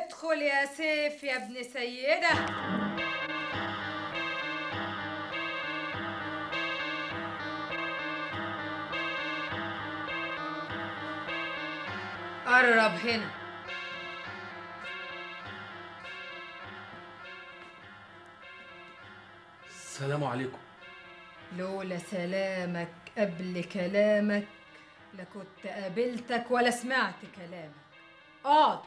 ادخل يا سيف يا ابن سيدة قرب هنا السلام عليكم لولا سلامك قبل كلامك لكنت قابلتك ولا سمعت كلامك اقعد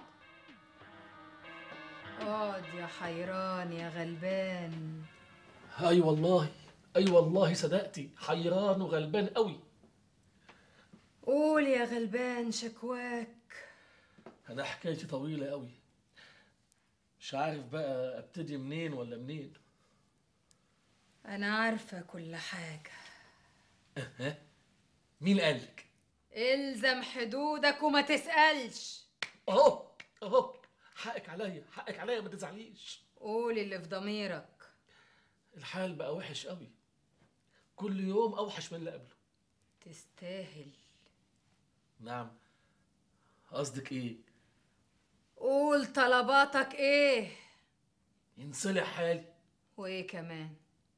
اقعد يا حيران يا غلبان اي والله اي والله صدقتي حيران وغلبان قوي قول يا غلبان شكواك انا حكايتي طويله قوي مش عارف بقى ابتدي منين ولا منين انا عارفه كل حاجه ها مين قالك الزم حدودك وما تسالش اهو اهو حقك عليا حقك عليا ما تزعليش قول اللي في ضميرك الحال بقى وحش قوي كل يوم اوحش من اللي قبله تستاهل نعم قصدك ايه قول طلباتك ايه ينصلح حالي وايه كمان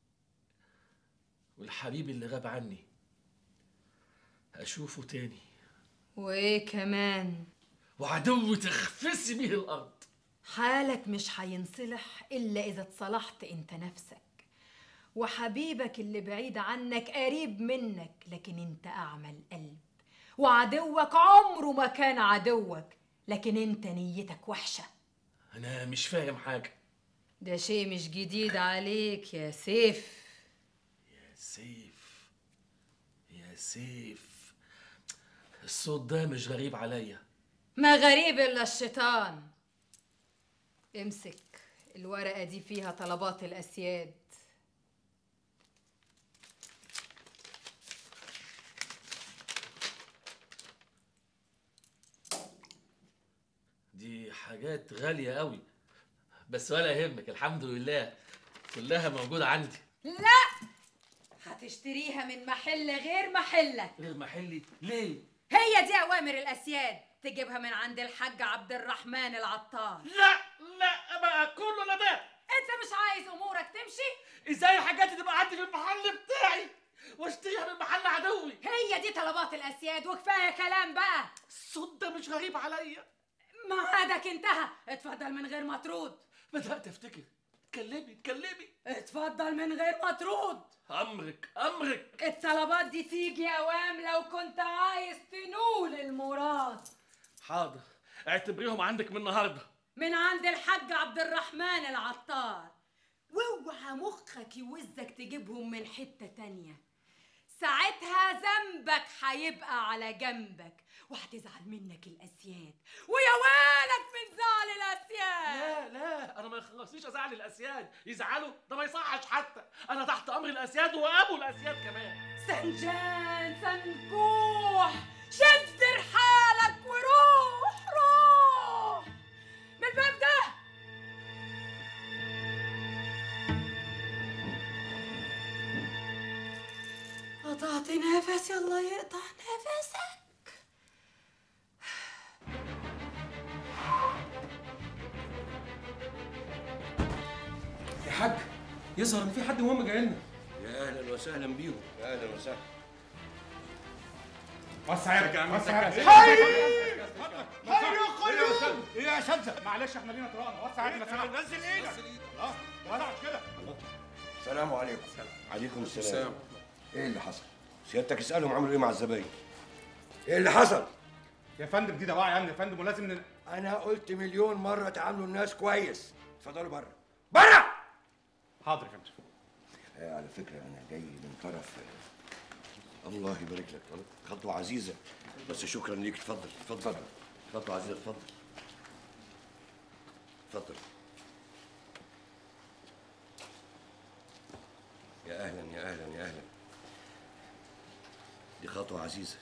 والحبيب اللي غاب عني اشوفه تاني وايه كمان وعدو تخفسي بيه الارض حالك مش هينصلح الا اذا اتصلحت انت نفسك وحبيبك اللي بعيد عنك قريب منك لكن انت اعمى القلب وعدوك عمره ما كان عدوك لكن انت نيتك وحشه انا مش فاهم حاجه ده شيء مش جديد عليك يا سيف يا سيف يا سيف الصوت ده مش غريب عليا ما غريب الا الشيطان امسك الورقه دي فيها طلبات الاسياد دي حاجات غالية قوي بس ولا يهمك الحمد لله كلها موجودة عندي لا هتشتريها من محل غير محلك غير محلي ليه؟ هي دي اوامر الاسياد تجيبها من عند الحاج عبد الرحمن العطار لا لا بقى كله لا ده انت مش عايز امورك تمشي ازاي الحاجات دي تبقى عندي في المحل بتاعي واشتريها من محل عدوي هي دي طلبات الاسياد وكفايه كلام بقى الصوت ده مش غريب عليا ميعادك انتهى اتفضل من غير ما ترد بدأت افتكر اتكلمي اتكلمي اتفضل من غير ما ترد امرك امرك الطلبات دي تيجي اوام لو كنت عايز تنول المراد حاضر اعتبريهم عندك من النهارده من عند الحاج عبد الرحمن العطار واوعى مخك يوزك تجيبهم من حتة تانية ساعتها ذنبك هيبقى على جنبك وهتزعل منك الاسياد ويا ويلك من زعل الاسياد لا لا انا ما يخلصنيش ازعل الاسياد يزعلوا ده ما يصحش حتى انا تحت امر الاسياد وابو الاسياد كمان سنجان سنكوح شد رحالك وروح روح من الباب ده قطعت نفس يلا يقطع نفسك يا حاج يظهر ان في حد مهم جاي لنا يا اهلا وسهلا بيهم يا اهلا وسهلا وسع يا وسع يا ايه يا اساتذه معلش احنا لينا طرقنا وسع يا سلام نزل ايدك اه وسع كده السلام عليكم عليكم السلام ايه اللي حصل سيادتك اسالهم عملوا ايه مع الزباين ايه اللي حصل يا فندم دي دواعي امن يا فندم ولازم ن... انا قلت مليون مره تعاملوا الناس كويس اتفضلوا بره بره حاضر يا فندم آه على فكره انا جاي من طرف الله يبارك لك خطوه عزيزه بس شكرا ليك اتفضل اتفضل خطوه عزيزه اتفضل اتفضل يا اهلا يا اهلا يا اهلا دي خطوه عزيزه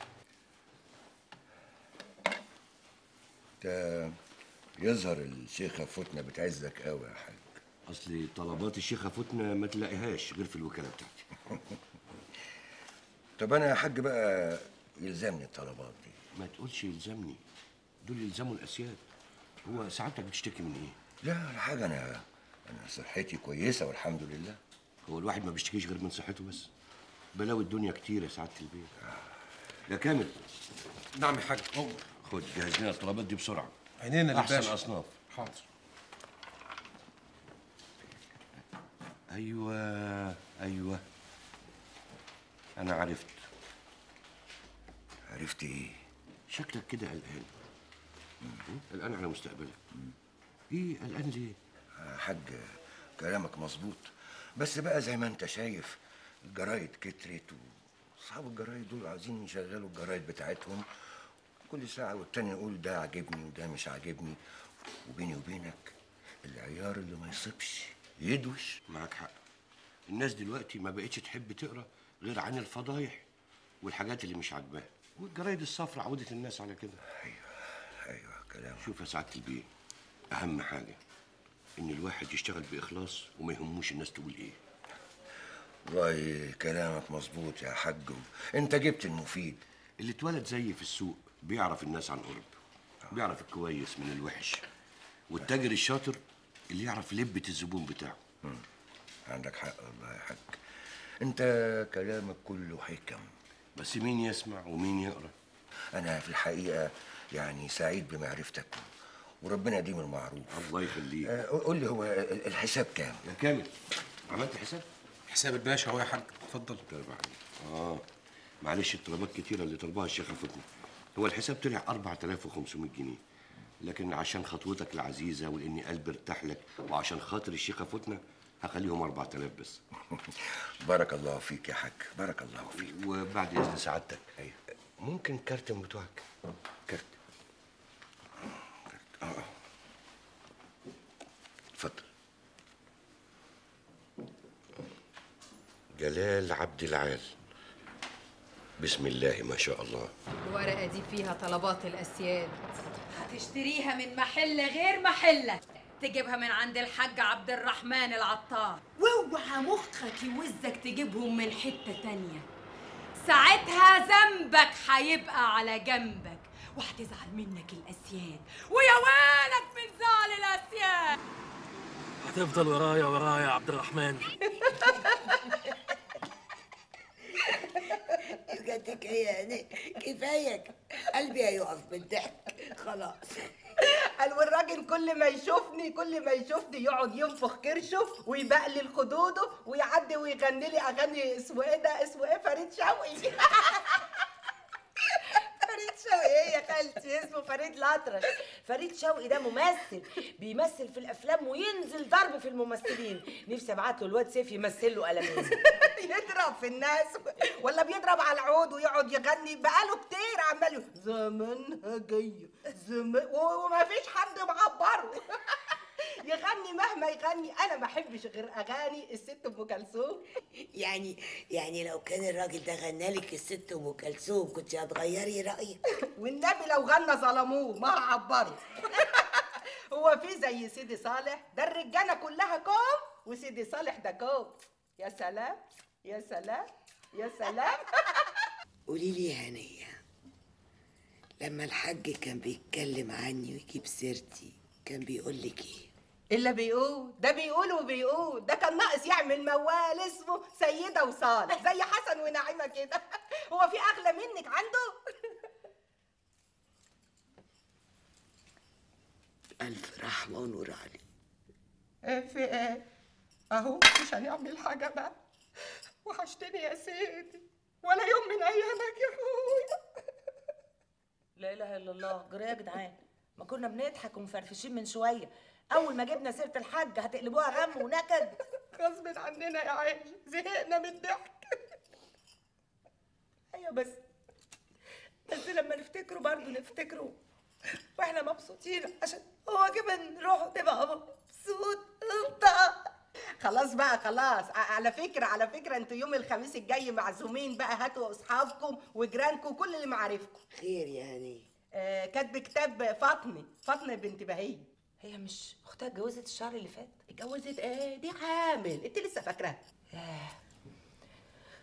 انت يظهر الشيخه فتنه بتعزك قوي يا حاج اصلي طلبات الشيخه فتنه ما تلاقيهاش غير في الوكاله بتاعتي طب انا يا حاج بقى يلزمني الطلبات دي ما تقولش يلزمني دول يلزموا الاسياد هو سعادتك بتشتكي من ايه لا ولا حاجه انا انا صحتي كويسه والحمد لله هو الواحد ما بيشتكيش غير من صحته بس بلاوي الدنيا كتير يا سعاده البيت يا كامل نعم يا حاج خد جهز لنا الطلبات دي بسرعه عينينا احسن للباشا اصناف حاضر ايوه ايوه انا عرفت عرفت ايه شكلك كده قلقان قلقان على مستقبلك ايه قلقان ليه يا حاج كلامك مظبوط بس بقى زي ما انت شايف الجرايد كترت واصحاب الجرايد دول عايزين يشغلوا الجرايد بتاعتهم كل ساعة والتاني يقول ده عاجبني وده مش عاجبني وبيني وبينك العيار اللي ما يصيبش يدوش معاك حق الناس دلوقتي ما بقتش تحب تقرا غير عن الفضايح والحاجات اللي مش عاجباها والجرايد الصفراء عودت الناس على كده ايوه كلام شوف يا سعاده البيه اهم حاجه ان الواحد يشتغل باخلاص وما يهموش الناس تقول ايه والله كلامك مظبوط يا حاج انت جبت المفيد اللي اتولد زيي في السوق بيعرف الناس عن قرب بيعرف الكويس من الوحش والتاجر الشاطر اللي يعرف لبة الزبون بتاعه عندك حق والله يا حاج انت كلامك كله حكم بس مين يسمع ومين يقرا انا في الحقيقة يعني سعيد بمعرفتك وربنا يديم المعروف الله يخليك آه، قول لي هو الحساب كام يا كامل عملت حساب حساب الباشا اهو يا حاج اتفضل تربع اه معلش الطلبات كتيره اللي طلبها الشيخه فاطمه هو الحساب طلع 4500 جنيه لكن عشان خطوتك العزيزه ولاني قلبي ارتاح لك وعشان خاطر الشيخه فتنه هخليهم 4000 بس بارك الله فيك يا حاج بارك الله فيك وبعد اذن سعادتك ايوه ممكن كارت من بتوعك كارت كارت اه آه. اتفضل جلال عبد العال بسم الله ما شاء الله الورقة دي فيها طلبات الأسياد هتشتريها من محل غير محلك تجيبها من عند الحاج عبد الرحمن العطار واوعى مخك يوزك تجيبهم من حتة تانية ساعتها ذنبك هيبقى على جنبك وهتزعل منك الأسياد ويا ويلك من زعل الأسياد هتفضل ورايا ورايا يا عبد الرحمن بجدك ايه يعني كفاية قلبي هيقف من الضحك خلاص قال والراجل كل ما يشوفني كل ما يشوفني يقعد ينفخ كرشه ويبقلل خدوده ويعدي ويغني لي اغاني اسمه ايه ده اسمه ايه فريد شوقي فريد شوقي ايه يا خالتي اسمه فريد الأطرش فريد شوقي ده ممثل بيمثل في الافلام وينزل ضرب في الممثلين نفسي ابعت له الواد سيف يمثل له قلمين يضرب في الناس ولا بيضرب على العود ويقعد يغني بقاله كتير عمال يقول زمانها جايه زمان وما فيش حد معبره يغني مهما يغني انا ما احبش غير اغاني الست ام كلثوم يعني يعني لو كان الراجل ده غنى لك الست ام كلثوم كنت هتغيري رايك والنبي لو غنى ظلموه ما هعبره هو في زي سيدي صالح ده الرجاله كلها كوم وسيدي صالح ده كوم يا سلام يا سلام يا سلام قولي لي يا هنيه لما الحاج كان بيتكلم عني ويجيب سيرتي كان بيقول لك ايه الا بيقول ده بيقول وبيقول ده كان ناقص يعمل موال اسمه سيده وصالح زي حسن ونعيمه كده هو في اغلى منك عنده الف رحمه ونور عليه ايه في ايه اهو مش هنعمل حاجه بقى وحشتني يا سيدي ولا يوم من ايامك يا اخويا لا اله الا الله جرى يا جدعان ما كنا بنضحك ومفرفشين من شويه اول ما جبنا سيره الحاج هتقلبوها غم ونكد غصب عننا يا عيني زهقنا من الضحك ايوه بس بس لما نفتكره برضه نفتكره واحنا مبسوطين عشان هو كمان روحه تبقى مبسوط خلاص بقى خلاص ع- على فكرة على فكرة انتوا يوم الخميس الجاي معزومين بقى هاتوا اصحابكم وجيرانكم وكل اللي معارفكم خير يا هنيه آه كاتب كتاب فاطمة فاطمة بنت بهية هي مش اختها اتجوزت الشهر اللي فات اتجوزت ايه دي حامل انت لسه فاكراها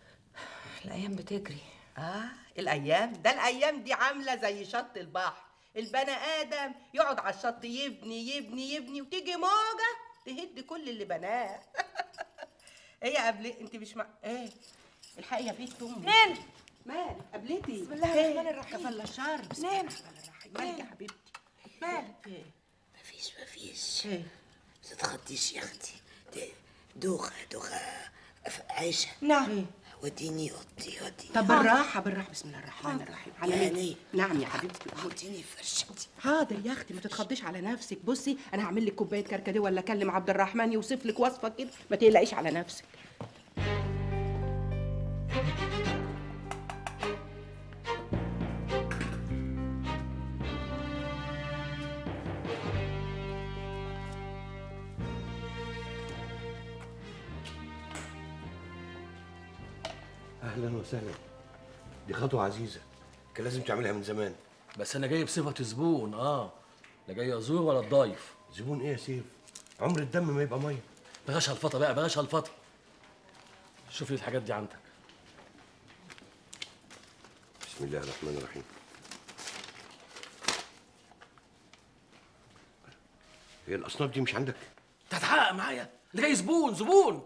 الايام بتجري اه الايام ده الايام دي عامله زي شط البحر البني ادم يقعد على الشط يبني يبني يبني وتيجي موجه تهد كل اللي بناه ايه يا قبل انت مش مع ايه الحقي يا بيت امي نين مال قبلتي بسم الله الرحمن الرحيم. كفل الشر بسم الله نين. الرحمن الرحيم مالك يا حبيبتي مالك ايه مفيش مفيش ايه ما تتخضيش يا اختي ده دوخة دوخة ف- عيشة نعم وديني اوضتي وديني طب بالراحه بالراحه بسم الله الرحمن الرحيم على يعني مين إيه؟ نعم يا حبيبتي حطيني في فرشتي حاضر يا اختي ما تتخضيش على نفسك بصي انا هعمل لك كوبايه كركديه ولا اكلم عبد الرحمن يوصف لك وصفه كده ما تقلقيش على نفسك اهلا وسهلا دي خطوه عزيزه كان لازم تعملها من زمان بس انا جاي بصفه زبون اه لا جاي ازور ولا الضيف زبون ايه يا سيف عمر الدم ما يبقى ميه بلاش هالفطه بقى بلاش هالفطه شوف لي الحاجات دي عندك بسم الله الرحمن الرحيم هي الاصناف دي مش عندك تتحقق معايا انا جاي زبون زبون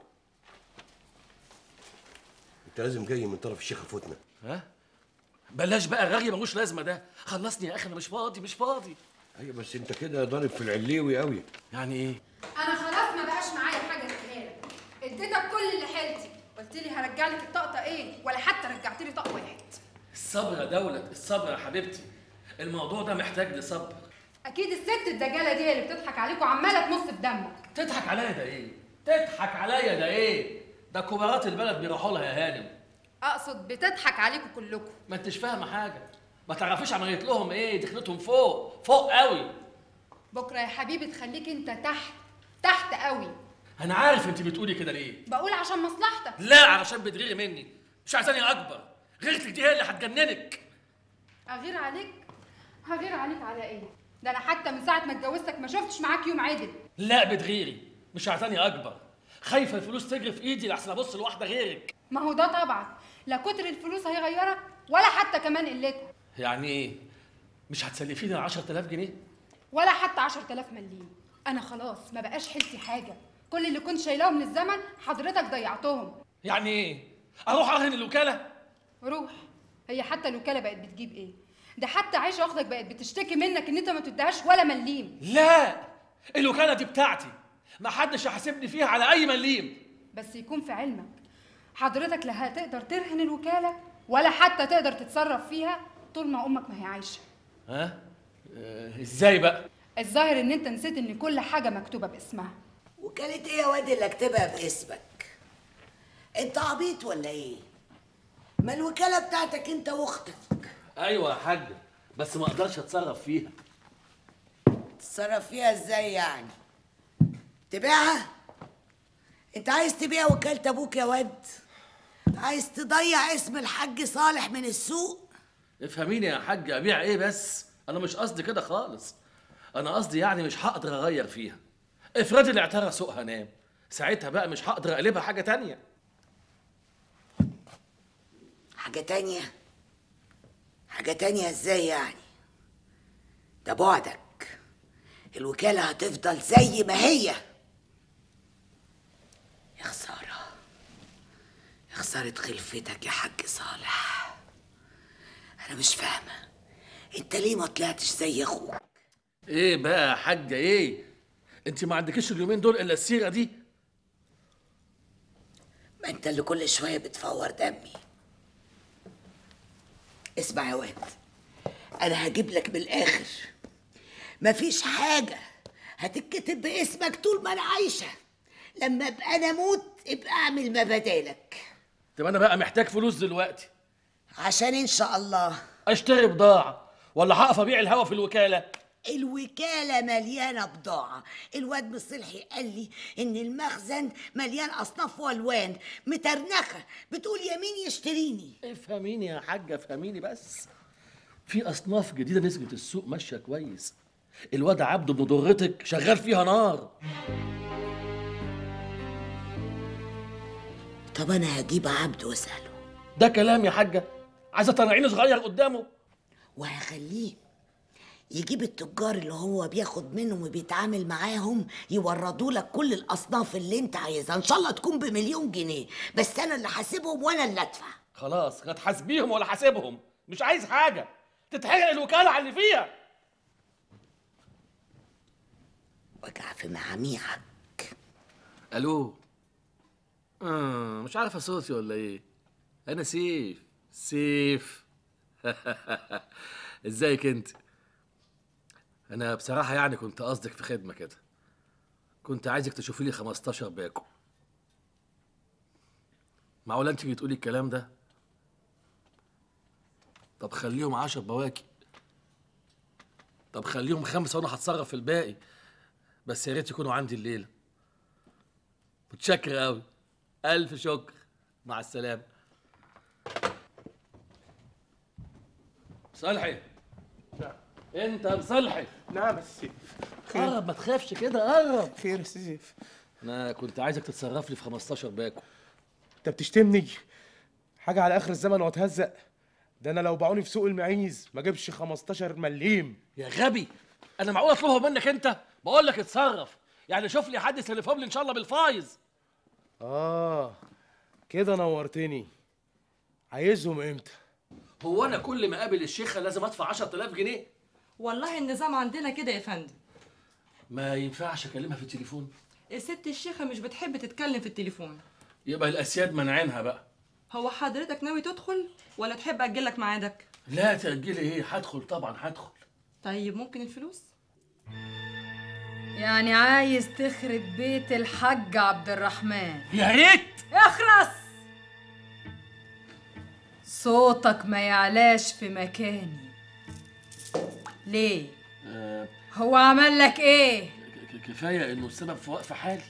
انت لازم جاي من طرف الشيخه فتنه ها بلاش بقى الرغي ملوش لازمه ده خلصني يا اخي انا مش فاضي مش فاضي ايوه بس انت كده ضارب في العليوي قوي يعني ايه انا خلاص ما بقاش معايا حاجه اديها لك اديتك كل اللي حيلتي قلت لي هرجع لك الطقطقه ايه ولا حتى رجعت لي طق واحد الصبر يا دولة الصبر يا حبيبتي الموضوع ده محتاج لصبر اكيد الست الدجاله دي اللي بتضحك عليك وعماله تمص في دمك تضحك عليا ده ايه تضحك عليا ده ايه ده كبارات البلد بيروحوا لها يا هانم اقصد بتضحك عليكم كلكم ما انتش فاهمه حاجه ما تعرفيش عملت لهم ايه دخلتهم فوق فوق قوي بكره يا حبيبي تخليك انت تحت تحت قوي انا عارف انت بتقولي كده ليه بقول عشان مصلحتك لا علشان بتغيري مني مش عايزاني اكبر غيرتك دي هي اللي هتجننك اغير عليك هغير عليك على ايه ده انا حتى من ساعه ما اتجوزتك ما شفتش معاك يوم عدل لا بتغيري مش عايزاني اكبر خايفه الفلوس تجري في ايدي لحسن ابص لواحده غيرك ما هو ده طبعا لا كتر الفلوس هيغيرك ولا حتى كمان قلتها يعني ايه مش هتسلفيني 10000 جنيه ولا حتى 10000 مليم انا خلاص ما بقاش حيلتي حاجه كل اللي كنت شايلاهم للزمن حضرتك ضيعتهم يعني ايه اروح ارهن الوكاله روح هي حتى الوكاله بقت بتجيب ايه ده حتى عايشه اختك بقت بتشتكي منك ان انت ما تديهاش ولا مليم لا الوكاله دي بتاعتي ما حدش هيحاسبني فيها على اي مليم بس يكون في علمك حضرتك لا هتقدر ترهن الوكاله ولا حتى تقدر تتصرف فيها طول ما امك ما هي عايشه ها آه، ازاي بقى الظاهر ان انت نسيت ان كل حاجه مكتوبه باسمها وكالة ايه يا واد اللي اكتبها باسمك انت عبيط ولا ايه ما الوكالة بتاعتك انت واختك ايوه يا حاج بس ما اقدرش اتصرف فيها تتصرف فيها ازاي يعني تبيعها انت عايز تبيع وكالة ابوك يا واد عايز تضيع اسم الحاج صالح من السوق افهميني يا حاج ابيع ايه بس انا مش قصدي كده خالص انا قصدي يعني مش هقدر اغير فيها افرضي اللي اعترى سوقها نام ساعتها بقى مش هقدر اقلبها حاجه تانية حاجة تانية حاجة تانية ازاي يعني ده بعدك الوكالة هتفضل زي ما هي يا خسارة يا خسارة خلفتك يا حاج صالح أنا مش فاهمة أنت ليه ما طلعتش زي أخوك ايه بقى يا حاجه ايه انت ما عندكيش اليومين دول الا السيره دي ما أنت اللي كل شوية بتفور دمي اسمع يا واد أنا هجيب لك من الآخر مفيش حاجة هتتكتب باسمك طول ما أنا عايشة لما أبقى أنا أموت ابقى أعمل ما بدالك طب انا بقى محتاج فلوس دلوقتي عشان إن شاء الله اشتري بضاعه ولا هقف ابيع الهوا في الوكاله الوكالة مليانة بضاعة الواد مصلحي قال لي إن المخزن مليان أصناف وألوان مترنخة بتقول يمين يشتريني افهميني يا حاجه افهميني بس في اصناف جديده نزلت السوق ماشيه كويس الواد عبده ابن ضرتك شغال فيها نار طب أنا هجيب عبد وأسأله ده كلام يا حاجه عايزه تطلعيني صغير قدامه وهخليه يجيب التجار اللي هو بياخد منهم وبيتعامل معاهم يوردوا لك كل الاصناف اللي انت عايزها ان شاء الله تكون بمليون جنيه بس انا اللي حاسبهم وانا اللي ادفع خلاص لا تحاسبيهم ولا حاسبهم مش عايز حاجه تتحرق الوكاله على اللي فيها وجع في معاميعك الو آه مش عارف صوتي ولا ايه انا سيف سيف ازيك انت انا بصراحه يعني كنت قصدك في خدمه كده كنت عايزك تشوفي لي 15 باكو معقوله انت بتقولي الكلام ده طب خليهم 10 بواكي طب خليهم خمسه وانا هتصرف في الباقي بس يا ريت يكونوا عندي الليله متشكر قوي الف شكر مع السلامه صالحي انت يا مصلحي نعم يا سيف قرب ما تخافش كده قرب خير يا سيف انا كنت عايزك تتصرف لي في 15 باكو انت بتشتمني حاجه على اخر الزمن واتهزق ده انا لو باعوني في سوق المعيز ما جابش 15 مليم يا غبي انا معقول اطلبها منك انت بقول لك اتصرف يعني شوف لي حد يسلفهم لي ان شاء الله بالفايز اه كده نورتني عايزهم امتى هو انا كل ما اقابل الشيخه لازم ادفع 10000 جنيه والله النظام عندنا كده يا فندم ما ينفعش اكلمها في التليفون الست الشيخة مش بتحب تتكلم في التليفون يبقى الاسياد منعينها بقى هو حضرتك ناوي تدخل ولا تحب أجلك ميعادك لا تاجلي ايه هدخل طبعا هدخل طيب ممكن الفلوس يعني عايز تخرب بيت الحاج عبد الرحمن يا ريت اخرس صوتك ما يعلاش في مكاني ليه آه هو عمل لك ايه ك- كفايه انه السبب في وقف حالي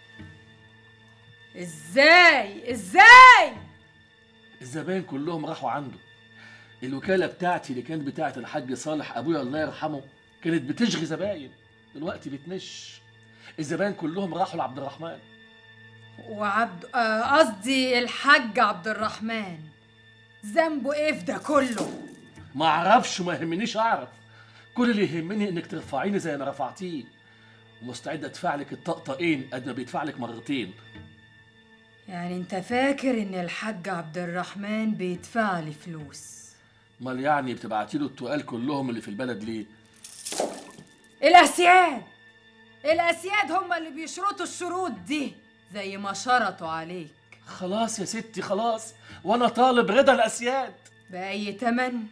ازاي ازاي الزباين كلهم راحوا عنده الوكاله بتاعتي اللي كانت بتاعت الحاج صالح ابويا الله يرحمه كانت بتشغي زباين دلوقتي بتنش الزباين كلهم راحوا لعبد الرحمن وعبد آه، قصدي الحاج عبد الرحمن ذنبه ايه في ده كله ما اعرفش وما يهمنيش اعرف كل اللي يهمني انك ترفعيني زي ما رفعتيه ومستعد ادفع لك الطقطقين قد ما بيدفع لك مرتين يعني انت فاكر ان الحاج عبد الرحمن بيدفع لي فلوس امال يعني بتبعتي له التقال كلهم اللي في البلد ليه الاسياد الاسياد هم اللي بيشرطوا الشروط دي زي ما شرطوا عليك خلاص يا ستي خلاص وانا طالب رضا الاسياد باي تمن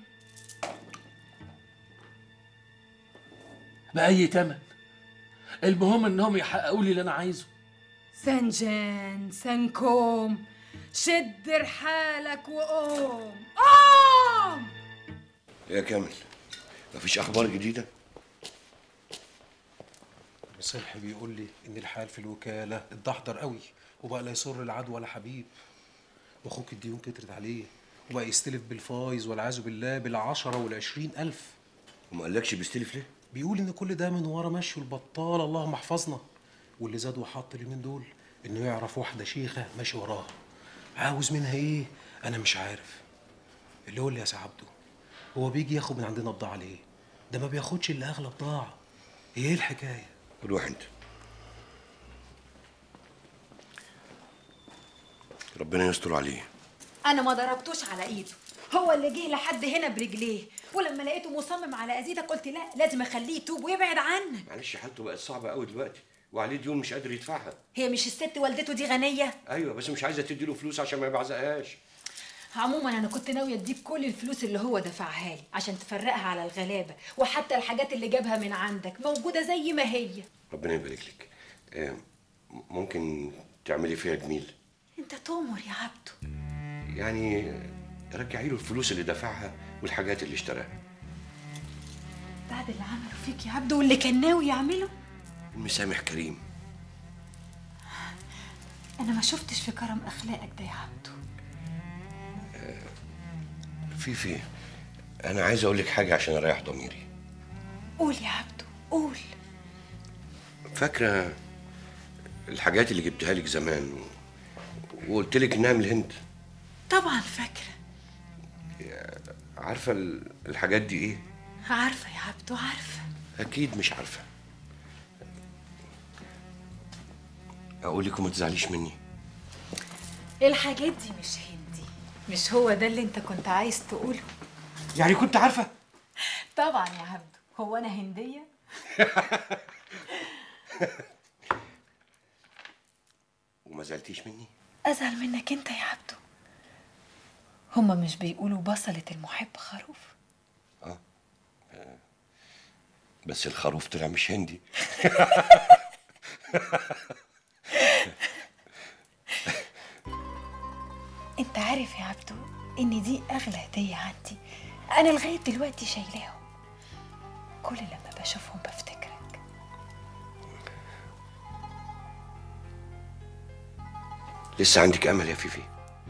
باي تمن المهم انهم يحققوا لي اللي انا عايزه سنجان سنكوم شد رحالك وقوم قوم يا كامل مفيش اخبار جديده صلحي بيقول لي ان الحال في الوكاله اتدحضر قوي وبقى لا يسر العدو ولا حبيب واخوك الديون كترت عليه وبقى يستلف بالفايز والعياذ بالله بالعشرة والعشرين ألف وما قالكش بيستلف ليه؟ بيقول إن كل ده من ورا مشي البطال اللهم احفظنا واللي زاد وحط اليومين دول إنه يعرف واحدة شيخة ماشي وراها عاوز منها إيه؟ أنا مش عارف اللي قول لي يا سي عبده هو بيجي ياخد من عندنا بضاعة ليه؟ ده ما بياخدش إلا أغلى بضاعة إيه الحكاية؟ روح انت ربنا يستر عليه انا ما ضربتوش على ايده هو اللي جه لحد هنا برجليه ولما لقيته مصمم على اذيتك قلت لا لازم اخليه يتوب ويبعد عنك معلش حالته بقت صعبه قوي دلوقتي وعليه ديون مش قادر يدفعها هي مش الست والدته دي غنيه ايوه بس مش عايزه تديله فلوس عشان ما يبعزقهاش عموما انا كنت ناويه اديك كل الفلوس اللي هو دفعها لي عشان تفرقها على الغلابه وحتى الحاجات اللي جابها من عندك موجوده زي ما هي ربنا يبارك لك آه، ممكن تعملي فيها جميل انت تؤمر يا عبده يعني رجعي له الفلوس اللي دفعها والحاجات اللي اشتراها بعد اللي عمله فيك يا عبده واللي كان ناوي يعمله المسامح كريم انا ما شفتش في كرم اخلاقك ده يا عبده في في انا عايز اقول لك حاجه عشان اريح ضميري قول يا عبده قول فاكره الحاجات اللي جبتها لك زمان و... وقلت لك انها من الهند طبعا فاكره عارفه ال- الحاجات دي ايه عارفة يا عبدو عارفة اكيد مش عارفه اقول لكم ما تزعليش مني الحاجات دي مش هندي مش هو ده اللي انت كنت عايز تقوله يعني كنت عارفه طبعا يا عبدو هو انا هندية وما زعلتيش مني ازعل منك انت يا عبدو هما مش بيقولوا بصلة المحب خروف بس الخروف طلع مش هندي انت عارف يا عبدو ان دي اغلى هدية عندي انا لغاية دلوقتي شايلاهم كل لما بشوفهم بفتكرك لسه عندك امل يا فيفي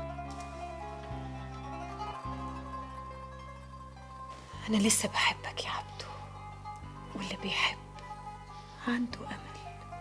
انا لسه بحبك يا عبدو واللي بيحب عنده امل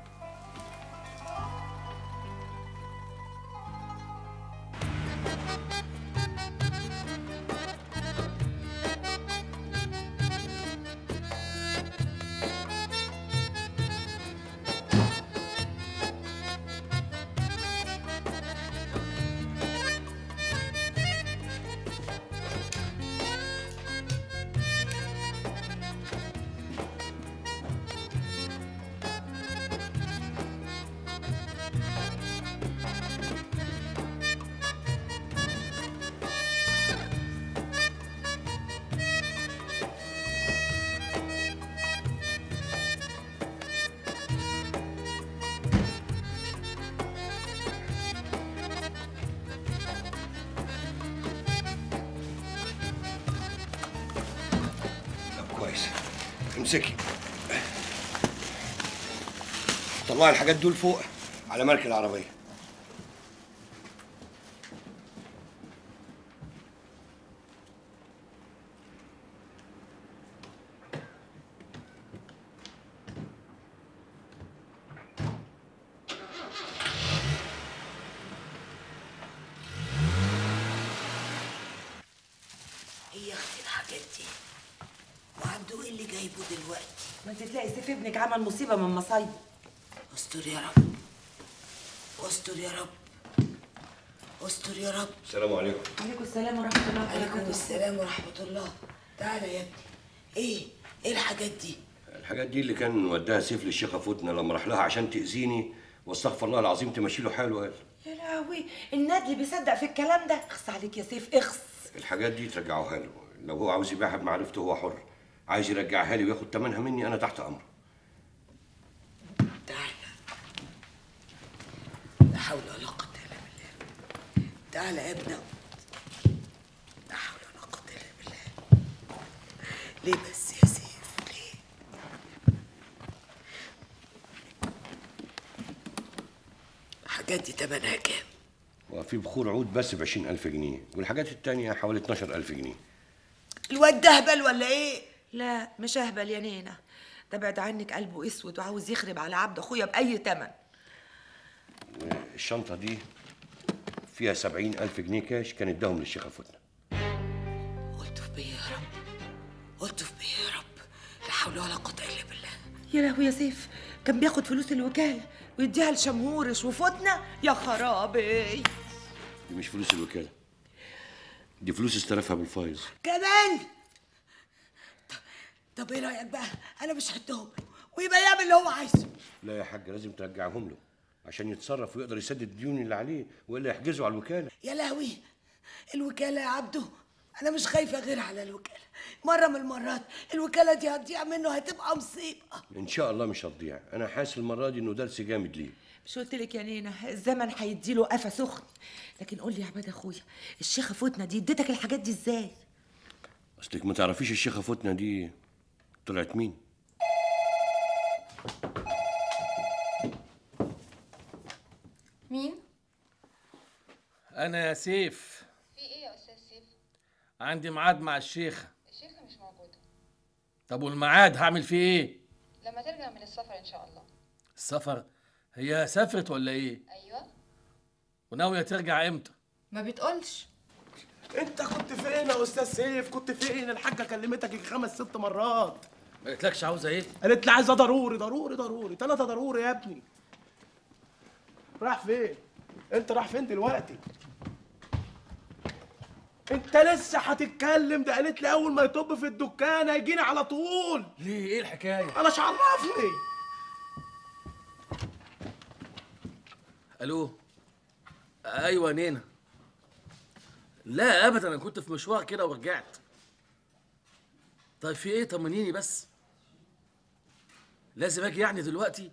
طب كويس امسكي طلعي الحاجات دول فوق على مركب العربيه ايه يا اختي الحاجات دي وعبده ايه اللي جايبه دلوقتي ما انت تلاقي سيف ابنك عمل مصيبه من مصايبه استر يا رب استر يا رب استر يا رب السلام عليكم عليكم السلام ورحمه الله عليكم وبركاته السلام ورحمة الله تعالى يا ابني ايه ايه الحاجات دي الحاجات دي اللي كان وداها سيف للشيخه فتنه لما راح لها عشان تاذيني واستغفر الله العظيم تمشي له حاله قال يا لهوي الندل بيصدق في الكلام ده اخص عليك يا سيف اخص الحاجات دي ترجعوها له لو هو عاوز يبيعها بمعرفته هو حر عايز يرجعها لي وياخد ثمنها مني انا تحت امره لا حول ولا قوة الا بالله تعالى يا ابني لا حول ولا قوة الا بالله ليه بس يا سيف ليه الحاجات دي تمنها كام وفي بخور عود بس ب 20000 جنيه والحاجات التانية حوالي 12000 جنيه الواد ده هبل ولا ايه لا مش اهبل يا نينا ده بعد عنك قلبه اسود وعاوز يخرب على عبد اخويا باي تمن الشنطة دي فيها 70000 جنيه كاش كان اداهم للشيخة فتنة الطف بيا يا رب الطف بيا يا رب لا حول ولا قوة الا بالله يا لهوي يا سيف كان بياخد فلوس الوكاله ويديها لشمهورش وفتنه يا خرابي دي مش فلوس الوكالة دي فلوس استلفها بالفايز كمان طب- طب ايه رايك بقى انا مش هديهم له ويبقى يعمل اللي هو عايزه لا يا حاج لازم ترجعهم له عشان يتصرف ويقدر يسدد الديون اللي عليه والا يحجزوا على الوكالة يا لهوي الوكاله يا عبده انا مش خايفه غير على الوكاله مره من المرات الوكاله دي هتضيع منه هتبقى مصيبه ان شاء الله مش هتضيع انا حاسس المرة دي انه درس جامد ليه مش قلت لك يا نينا الزمن هيديله قفا سخن لكن قول لي يا عباد اخويا الشيخه فتنه دي اديتك الحاجات دي ازاي اصلك ما تعرفيش الشيخة فتنة دي طلعت مين مين؟ انا يا سيف في ايه يا استاذ سيف؟ عندي ميعاد مع الشيخه الشيخة مش موجودة طب والميعاد هعمل فيه ايه لما ترجع من السفر ان شاء الله السفر هي سافرت ولا ايه ايوه وناويه ترجع امتى ما بتقولش انت كنت فين يا استاذ سيف كنت فين الحاجه كلمتك يجي خمس ست مرات ما قلتلكش عاوزه ايه قالت لي عايزه ضروري ضروري ضروري ثلاثه ضروري يا ابني راح فين انت راح فين دلوقتي انت لسه هتتكلم ده قالت لي اول ما يطب في الدكان هيجيني على طول ليه ايه الحكايه انا مش عرفني الو ايوه نينا لا ابدا انا كنت في مشوار كده ورجعت طيب في ايه طمنيني بس لازم اجي يعني دلوقتي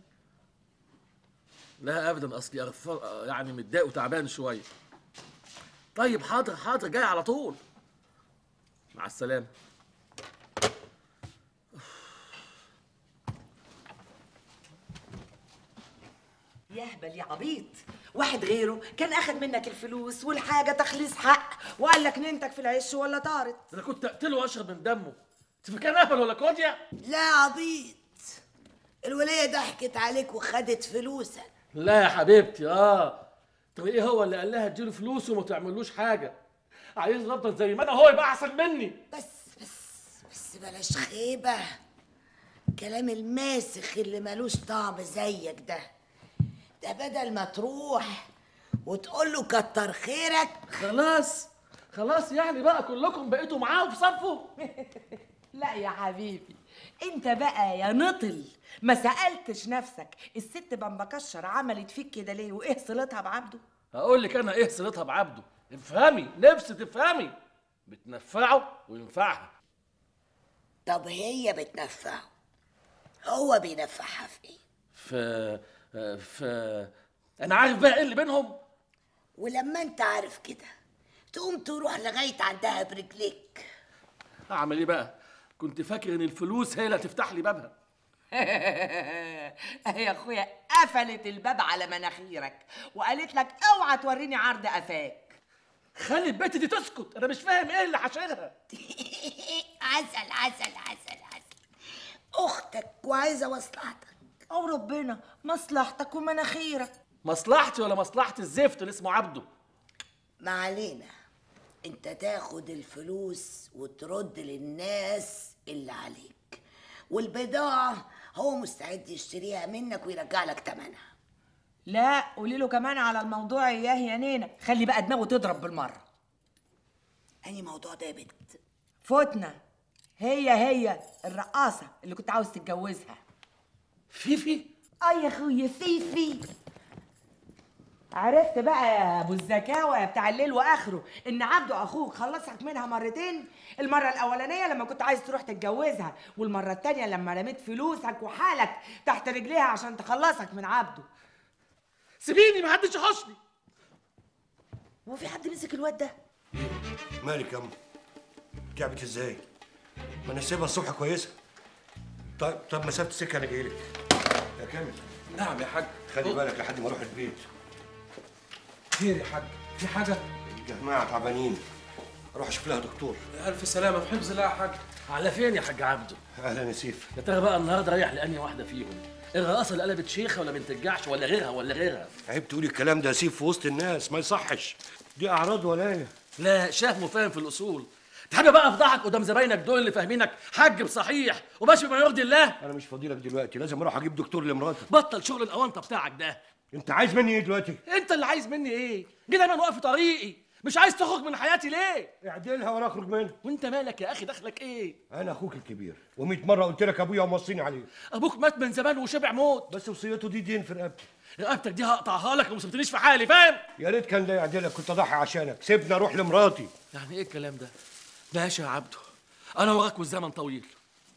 لا ابدا اصلي أغف- يعني متضايق وتعبان شويه طيب حاضر حاضر جاي على طول مع السلامه يهبل يا عبيط واحد غيره كان اخد منك الفلوس والحاجه تخليص حق وقال لك ننتك في العش ولا طارت انا كنت اقتله واشرب من دمه انت فاكر اهبل ولا كوديا لا عبيط الولية ضحكت عليك وخدت فلوسك لا يا حبيبتي اه طب ايه هو اللي قال لها اديله فلوس وما تعملوش حاجه عايز افضل زي ما انا هو يبقى احسن مني بس بس بس بلاش خيبة كلام الماسخ اللي ملوش طعم زيك ده ده بدل ما تروح وتقول له كتر خيرك خلاص خلاص يعني بقى كلكم بقيتوا معاه في صفه لا يا حبيبي انت بقى يا نطل ما سالتش نفسك الست بمبكشر عملت فيك كده ليه وايه صلتها بعبده هقول لك انا ايه صلتها بعبده افهمي نفسي تفهمي بتنفعه وينفعها طب هي بتنفعه هو بينفعها في ايه ف ف انا عارف بقى ايه اللي بينهم ولما انت عارف كده تقوم تروح لغاية عندها برجليك اعمل ايه بقى كنت فاكر ان الفلوس هي اللي هتفتح لي بابها يا اخويا قفلت الباب على مناخيرك وقالت لك اوعى توريني عرض قفاك خلي البت دي تسكت انا مش فاهم ايه اللي حشرها عسل عسل عسل عسل اختك وعايزه مصلحتك او ربنا مصلحتك ومناخيرك مصلحتي ولا مصلحه الزفت اللي اسمه عبده ما علينا انت تاخد الفلوس وترد للناس اللي عليك والبضاعة هو مستعد يشتريها منك ويرجع لك تمنها لا قولي له كمان على الموضوع اياه يا نينا خلي بقى دماغه تضرب بالمره اني موضوع ده يا بنت فتنة هي هي الرقاصة اللي كنت عاوز تتجوزها فيفي اه يا اخويا فيفي عرفت بقى يا ابو الزكاوة يا بتاع الليل واخره ان عبده اخوك خلصك منها مرتين المره الاولانيه لما كنت عايز تروح تتجوزها والمره التانيه لما رميت فلوسك وحالك تحت رجليها عشان تخلصك من عبده سيبيني محدش يحشني هو في حد مسك الواد ده مالك يا أم؟ تعبت ازاي؟ ما انا سيبها الصبح كويسه طيب طب مسافه السكه انا جاي لك يا كامل نعم يا حاج خلي بالك لحد ما اروح البيت خير يا حاج في حاجه الجماعه تعبانين اروح اشوف لها دكتور الف سلامه في حفظ الله يا حاج على فين يا حاج عبده اهلا يا سيف يا ترى بقى النهارده رايح لاني واحده فيهم الرقاصه اللي قلبت شيخه ولا بنت الجعش ولا غيرها ولا غيرها عيب تقولي الكلام ده يا سيف في وسط الناس ما يصحش دي اعراض ولايه لا شهم وفاهم في الاصول تحب بقى افضحك قدام زباينك دول اللي فاهمينك حج بصحيح وماشي بما يرضي الله انا مش فاضيلك دلوقتي لازم اروح اجيب دكتور لمراتي بطل شغل الاونطه بتاعك ده انت عايز مني ايه دلوقتي انت اللي عايز مني ايه جه دايما واقف في طريقي مش عايز تخرج من حياتي ليه اعدلها ولا اخرج منها وانت مالك يا اخي دخلك ايه انا اخوك الكبير و100 مره قلت لك ابويا وموصيني عليه ابوك مات من زمان وشبع موت بس وصيته دي دين في رقبتي رقبتك دي هقطعها لك وما سبتنيش في حالي فاهم يا ريت كان ده يعدلك كنت اضحي عشانك سيبني اروح لمراتي يعني ايه الكلام ده ماشي يا عبده انا وراك والزمن طويل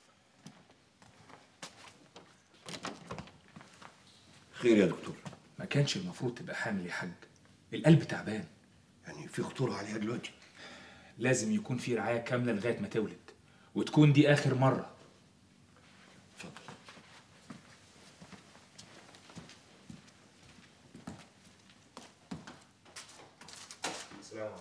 خير يا دكتور ما كانش المفروض تبقى حامل يا حاج القلب تعبان يعني في خطوره عليها دلوقتي لازم يكون في رعايه كامله لغايه ما تولد وتكون دي اخر مره السلام عليكم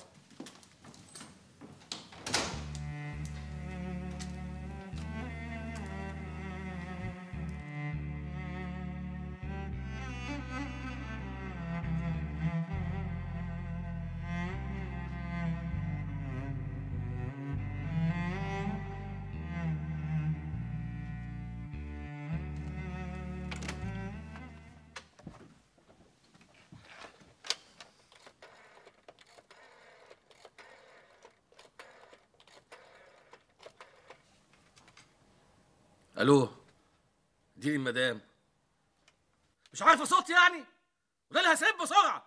الو اديني المدام مش عارفه صوت يعني وده اللي هسيب بسرعه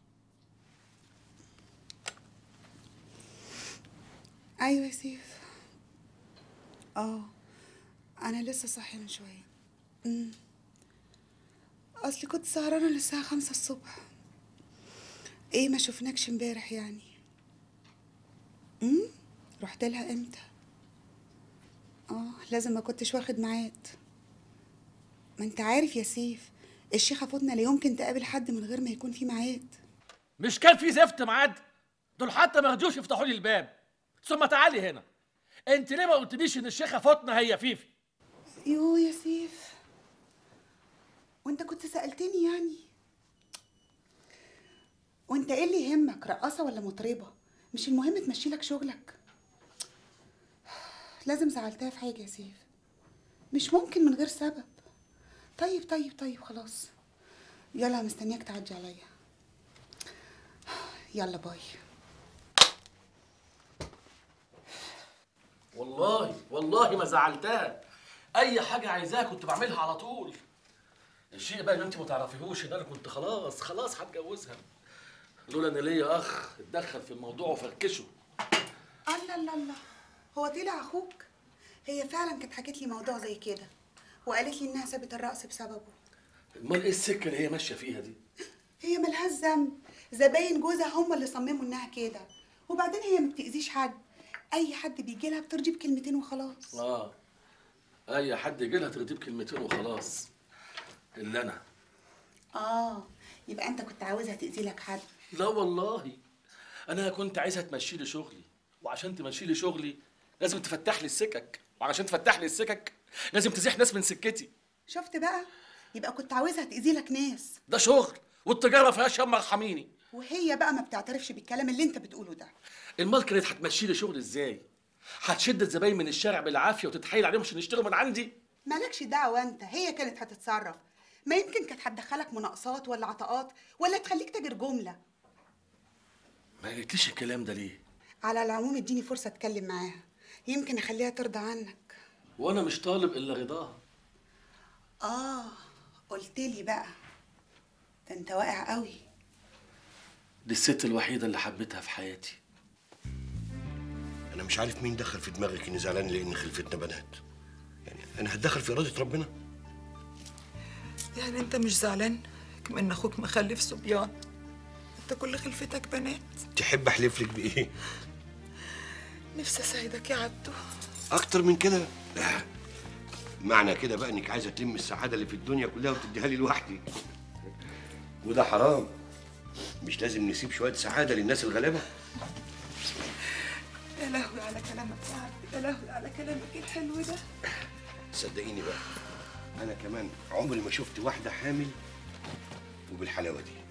ايوه يا سيف اه انا لسه صاحيه من شويه امم اصلي كنت سهرانه للساعه خمسة الصبح ايه ما شفناكش امبارح يعني امم رحت لها امتى اه لازم ما كنتش واخد ميعاد ما انت عارف يا سيف الشيخه فوتنا لا يمكن تقابل حد من غير ما يكون في ميعاد مش كان في زفت ميعاد دول حتى ما رضيوش يفتحوا لي الباب ثم تعالي هنا انت ليه ما قلتليش ان الشيخه فاطمه هي فيفي يو يا سيف وانت كنت سألتني يعني وانت ايه اللي يهمك رقاصة ولا مطربة مش المهم تمشي لك شغلك لازم زعلتها في حاجة يا سيف مش ممكن من غير سبب طيب طيب طيب خلاص يلا مستنياك تعدي عليا يلا باي والله والله ما زعلتها اي حاجه عايزاها كنت بعملها على طول الشيء بقى ان انت ما تعرفيهوش ان انا كنت خلاص خلاص هتجوزها لولا ان ليا اخ اتدخل في الموضوع وفركشه الله الله الله هو طلع اخوك هي فعلا كانت حكت لي موضوع زي كده وقالت لي انها سابت الرقص بسببه امال ايه السكه اللي هي ماشيه فيها دي هي ملهاش ذنب زباين جوزها هم اللي صمموا انها كده وبعدين هي ما بتأذيش حد اي حد بيجي لها بترضي بكلمتين وخلاص اه اي حد يجي لها ترضيه بكلمتين وخلاص الا انا اه يبقى انت كنت عاوزها تأذي لك حد لا والله انا كنت عايزها تمشي لي شغلي وعشان تمشي لي شغلي لازم تفتح لي السكك وعشان تفتح لي السكك لازم تزيح ناس من سكتي شفت بقى يبقى كنت عاوزها تأذي لك ناس ده شغل والتجاره فيها شم ارحميني وهي بقى ما بتعترفش بالكلام اللي انت بتقوله ده المال كانت هتمشي لي شغل ازاي هتشد الزباين من الشارع بالعافيه وتتحايل عليهم عشان يشتروا من عندي مالكش دعوه انت هي كانت هتتصرف ما يمكن كانت هتدخلك مناقصات ولا عطاءات ولا تخليك تاجر جمله ما قلتليش الكلام ده ليه على العموم اديني فرصه اتكلم معاها يمكن اخليها ترضى عنك وانا مش طالب الا رضاها اه قلت لي بقى ده انت واقع قوي دي الست الوحيده اللي حبيتها في حياتي انا مش عارف مين دخل في دماغك اني زعلان لان خلفتنا بنات يعني انا هتدخل في اراده ربنا يعني انت مش زعلان كمان اخوك مخلف صبيان انت كل خلفتك بنات تحب احلف لك بايه نفسي اساعدك يا عبدو اكتر من كده لا معنى كده بقى انك عايزه تلم السعاده اللي في الدنيا كلها وتديها لي لوحدي وده حرام مش لازم نسيب شويه سعاده للناس الغلابه يا لهوي على كلامك يا عبدو يا لهوي على كلامك الحلو ده صدقيني بقى انا كمان عمري ما شفت واحده حامل وبالحلاوه دي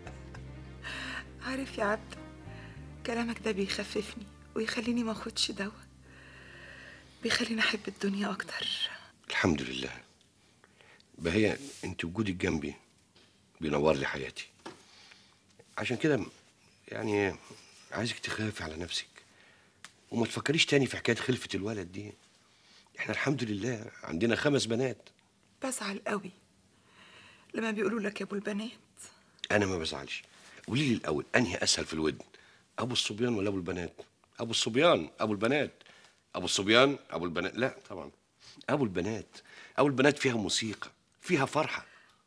عارف يا عبدو كلامك ده بيخففني ويخليني ما اخدش دواء بيخليني احب الدنيا اكتر الحمد لله بهي انت وجودك جنبي بينور لي حياتي عشان كده يعني عايزك تخافي على نفسك وما تفكريش تاني في حكايه خلفه الولد دي احنا الحمد لله عندنا خمس بنات بزعل قوي لما بيقولوا لك يا ابو البنات انا ما بزعلش قولي لي الاول انهي اسهل في الودن ابو الصبيان ولا ابو البنات ابو الصبيان ابو البنات ابو الصبيان ابو البنات لا طبعا ابو البنات ابو البنات فيها موسيقى فيها فرحه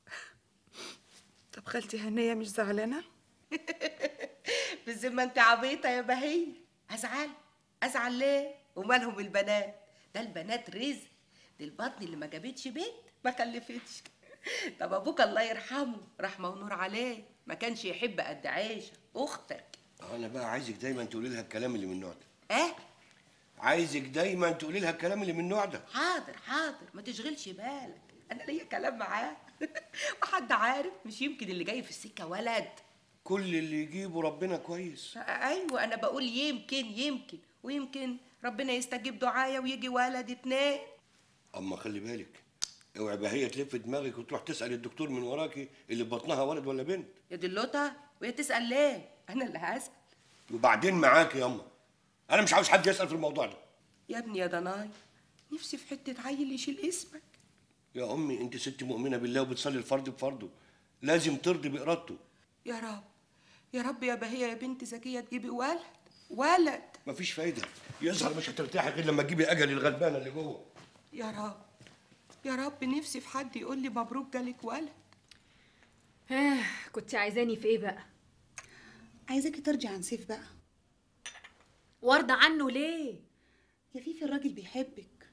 طب خالتي هنيه مش زعلانه بالذمة انت عبيطة يا بهية ازعل ازعل ليه ومالهم البنات ده البنات رزق دي البطن اللي ما جابتش بنت ما خلفتش طب ابوك الله يرحمه رحمه ونور عليه ما كانش يحب قد عيشه اختك انا بقى عايزك دايما تقولي لها الكلام اللي من النوع ده اه عايزك دايما تقولي لها الكلام اللي من النوع ده حاضر حاضر ما تشغلش بالك انا ليا كلام معاه وحد عارف مش يمكن اللي جاي في السكه ولد كل اللي يجيبه ربنا كويس ايوه انا بقول يمكن يمكن ويمكن ربنا يستجيب دعايا ويجي ولد اتنين اما خلي بالك اوعي بقى هي تلف دماغك وتروح تسال الدكتور من وراكي اللي في بطنها ولد ولا بنت يا دلوطه وهي تسال ليه انا اللي هسال وبعدين معاكي ياما انا مش عاوز حد يسال في الموضوع ده يا ابني يا ضناي نفسي في حته عيل يشيل اسمك يا امي انت ست مؤمنه بالله وبتصلي الفرض بفرضه لازم ترضي بارادته يا رب يا رب يا بهية يا بنت زكيه تجيبي ولد ولد مفيش فايده يظهر مش هترتاحي غير لما تجيبي اجل الغلبانه اللي جوه يا رب يا رب نفسي في حد يقول لي مبروك جالك ولد آه كنت عايزاني في ايه بقى عايزاكي ترجي عن سيف بقى وارضى عنه ليه يا فيفي الراجل بيحبك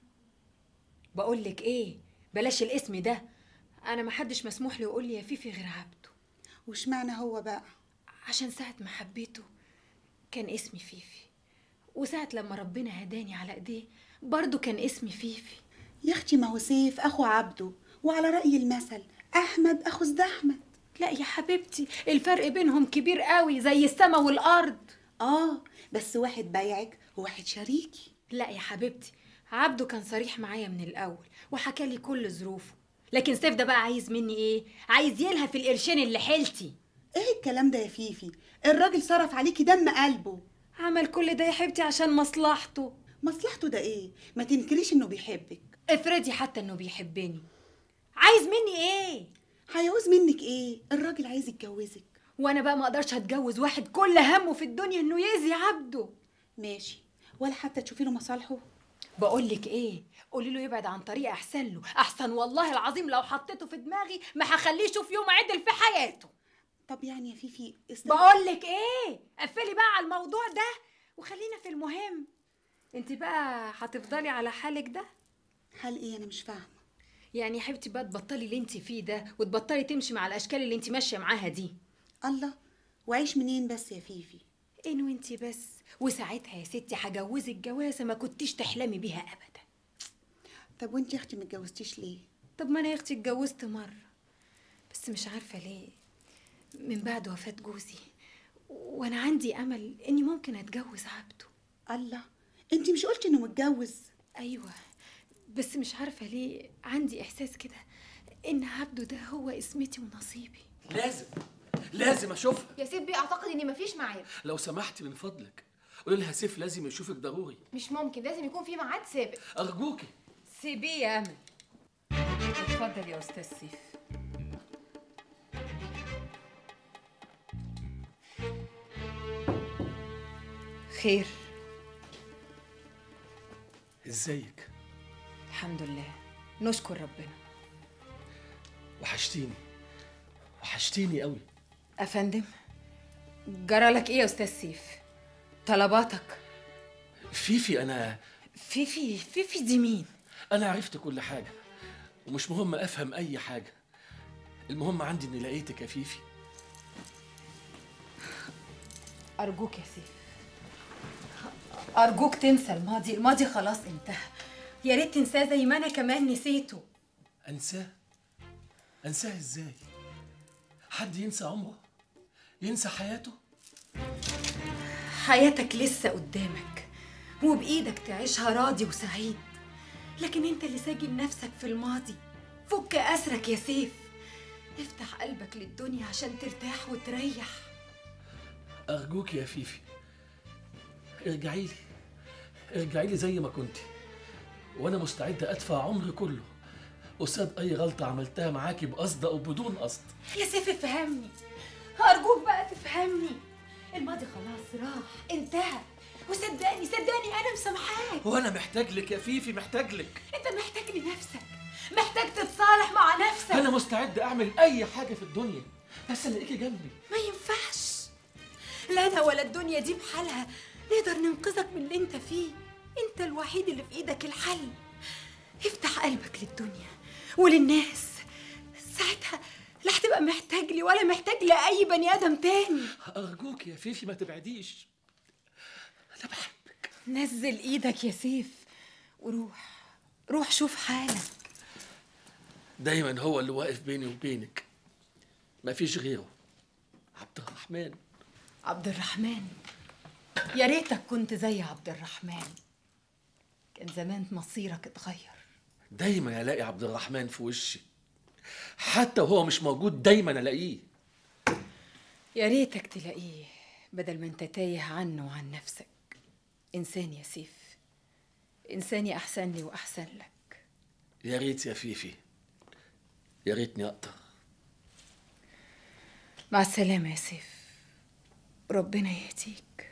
بقول لك ايه بلاش الاسم ده انا محدش مسموح له يقول لي يا فيفي غير عبده واشمعنى هو بقى عشان ساعة ما حبيته كان اسمي فيفي وساعة لما ربنا هداني على ايديه برضه كان اسمي فيفي يا اختي ما هو سيف اخو عبده وعلى رأي المثل احمد اخو زد احمد لا يا حبيبتي الفرق بينهم كبير قوي زي السما والارض اه بس واحد بايعك وواحد شريكي لا يا حبيبتي عبده كان صريح معايا من الاول وحكى لي كل ظروفه لكن سيف ده بقى عايز مني ايه عايز يلهى في القرشين اللي حيلتي ايه الكلام ده يا فيفي الراجل صرف عليكي دم قلبه عمل كل ده يا حبيبتي عشان مصلحته مصلحته ده ايه ما تنكريش انه بيحبك افرضي حتى انه بيحبني عايز مني ايه هيعوز منك ايه الراجل عايز يتجوزك وانا بقى ما اقدرش اتجوز واحد كل همه في الدنيا انه يأذي عبده ماشي ولا حتى تشوفي له مصالحه بقول لك ايه قولي له يبعد عن طريق احسن له احسن والله العظيم لو حطيته في دماغي ما هخليه يشوف يوم عدل في حياته طب يعني يا فيفي بقول لك ايه قفلي بقى على الموضوع ده وخلينا في المهم انت بقى هتفضلي على حالك ده حال ايه انا مش فاهمه يعني يا حبيبتي بقى تبطلي اللي انت فيه ده وتبطلي تمشي مع الاشكال اللي انت ماشيه معاها دي الله وعيش منين بس يا فيفي ان وانت بس وساعتها يا ستي هجوزك جوازه ما كنتيش تحلمي بيها ابدا طب وانت يا اختي ما اتجوزتيش ليه طب ما انا يا اختي اتجوزت مره بس مش عارفه ليه من بعد وفاه جوزي وانا عندي امل اني ممكن اتجوز عبده الله انت مش قلتي انه متجوز ايوه بس مش عارفه ليه عندي احساس كده ان عبده ده هو اسمتي ونصيبي لازم لازم اشوفها يا سيف بيه اعتقد ان مفيش ميعاد لو سمحتي من فضلك قولي لها سيف لازم يشوفك ضروري مش ممكن لازم يكون في ميعاد سابق ارجوكي سيبيه يا امل اتفضل يا استاذ سيف خير ازيك الحمد لله نشكر ربنا وحشتيني وحشتيني قوي افندم جرالك ايه يا استاذ سيف طلباتك فيفي انا فيفي فيفي دي مين انا عرفت كل حاجه ومش مهم افهم اي حاجه المهم عندي اني لقيتك يا فيفي ارجوك يا سيف ارجوك تنسى الماضي الماضي خلاص انتهى يا ريت تنساه زي ما انا كمان نسيته انساه انساه ازاي حد ينسى عمره ينسى حياته حياتك لسه قدامك وبإيدك تعيشها راضي وسعيد لكن انت اللي ساجن نفسك في الماضي فك أسرك يا سيف افتح قلبك للدنيا عشان ترتاح وتريح ارجوك يا فيفي ارجعي لي ارجعي لي زي ما كنت وانا مستعد ادفع عمري كله قصاد اي غلطه عملتها معاكي بقصد او بدون قصد يا سيف افهمني أرجوك بقى تفهمني الماضي خلاص راح انتهى وصدقني صدقني أنا مسامحاك وانا محتاج لك يا فيفي محتاج لك انت محتاج لنفسك محتاج تتصالح مع نفسك انا مستعد اعمل اي حاجه في الدنيا بس الاقيكي جنبي ما ينفعش لا انا ولا الدنيا دي بحالها نقدر ننقذك من اللي انت فيه انت الوحيد اللي في ايدك الحل افتح قلبك للدنيا وللناس ساعتها لا هتبقى محتاج لي ولا محتاج لاي بني ادم تاني ارجوك يا فيفي ما تبعديش نزل ايدك يا سيف وروح روح شوف حالك دايما هو اللي واقف بيني وبينك مفيش غيره عبد الرحمن عبد الرحمن يا ريتك كنت زي عبد الرحمن كان زمان مصيرك اتغير دايما الاقي عبد الرحمن في وشي حتى وهو مش موجود دايما الاقيه يا ريتك تلاقيه بدل ما انت تايه عنه وعن نفسك انسان يا سيف انساني احسن لي واحسن لك يا ريت يا فيفي يا ريتني اقدر مع السلامه يا سيف ربنا يهديك